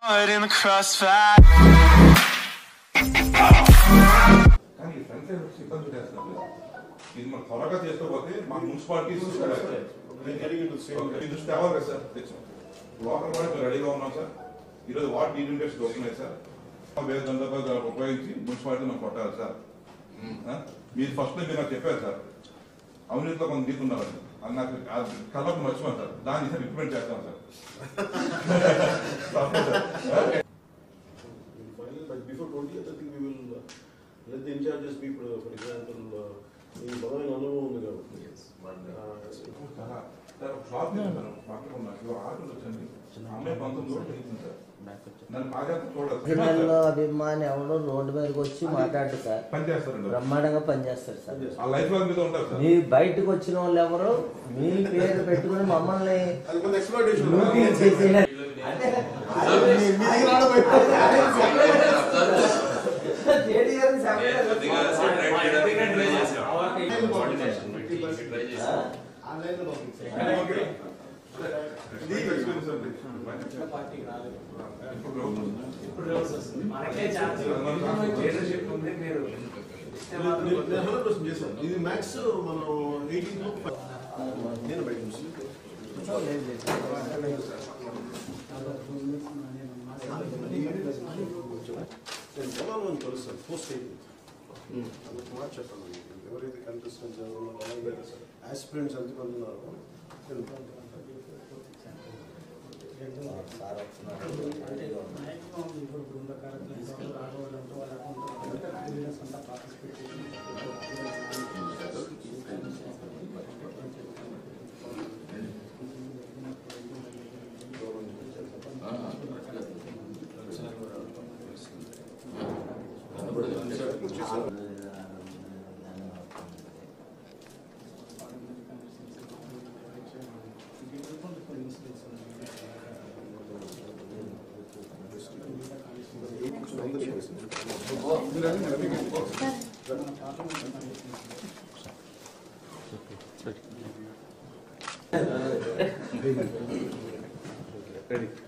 Caught in the crossfire. కానీ ఈ front line సిబ్బంది పెట్టేస్తున్నారు ఇది మనం త్వరగా చేసుకోకపోతే మా మున్సిపాలిటీ మీ దృష్టి అవ్వాలి కదా సార్ తెచ్చాం లోకల్ కూడా మేము రెడీగా ఉన్నాం సార్ ఈరోజు వాట్ డీలిమిటేషన్ వస్తున్నాయి సార్ వేరే సందర్భాలు ఉపయోగించి మున్సిపాలిటీ మనం కొట్టాలి సార్ ఆ? మీరు ఫస్ట్ మీరు నాకు చెప్పారు సార్ అవినీతిలో కొంత తీసుకున్నారు అది నాకు ఆ కళ్ళకు మర్చిపోయాను సార్ దాన్ని సార్ ఇంప్లిమెంట్ చేస్తాం సార్ తప్పదు sir Final, but before twentieth, I think we will uh, let the in-charges be, uh, for example, uh, ఈ బలమైన అనుభవం ఉంది కాబట్టి. Uh, చాలా సార్ ఒక షాప్ ఉంది సార్ పక్కన ఉన్న ఇవాళ ఆటోలు వచ్చండి అమ్మాయి పంతొమ్మిది రోజులు అయింది సార్ నన్ను బాగా చూడదు అభిమానులు అభిమాని ఎవడో రోడ్డు మీదకి వచ్చి మాట్లాడు సార్ పని చేస్తారండి బ్రహ్మాండంగా పనిచేస్తారు సార్ ఆ లైఫ్ లాంగ్ మీద ఉంటారు సార్ మీ బయటకు వచ్చిన వాళ్ళు ఎవరు మీ పేరు పెట్టుకుని మమ్మల్ని అది కొంత exploitation. లూటింగ్ చేసిన- కేటీఆర్ separate ఇది ఎక్స్పీరియన్స్ అండి ఇప్పుడు నేను- నేను- నేను 100% చేశాను. ఇది మ్యాక్స్ మనం ఎయిటీన్ నేను బయట నుంచి నేను జవాన్ అని కలుస్తాను పోస్ట్ అయింది అందుకు మాట చెప్పాను ఎవరైతే కంటెస్టెంట్స్ అలాగే ఆస్పిరెంట్స్ ఎంతమంది ఉన్నారో నేను సార్ వస్తున్నారు. రెడీ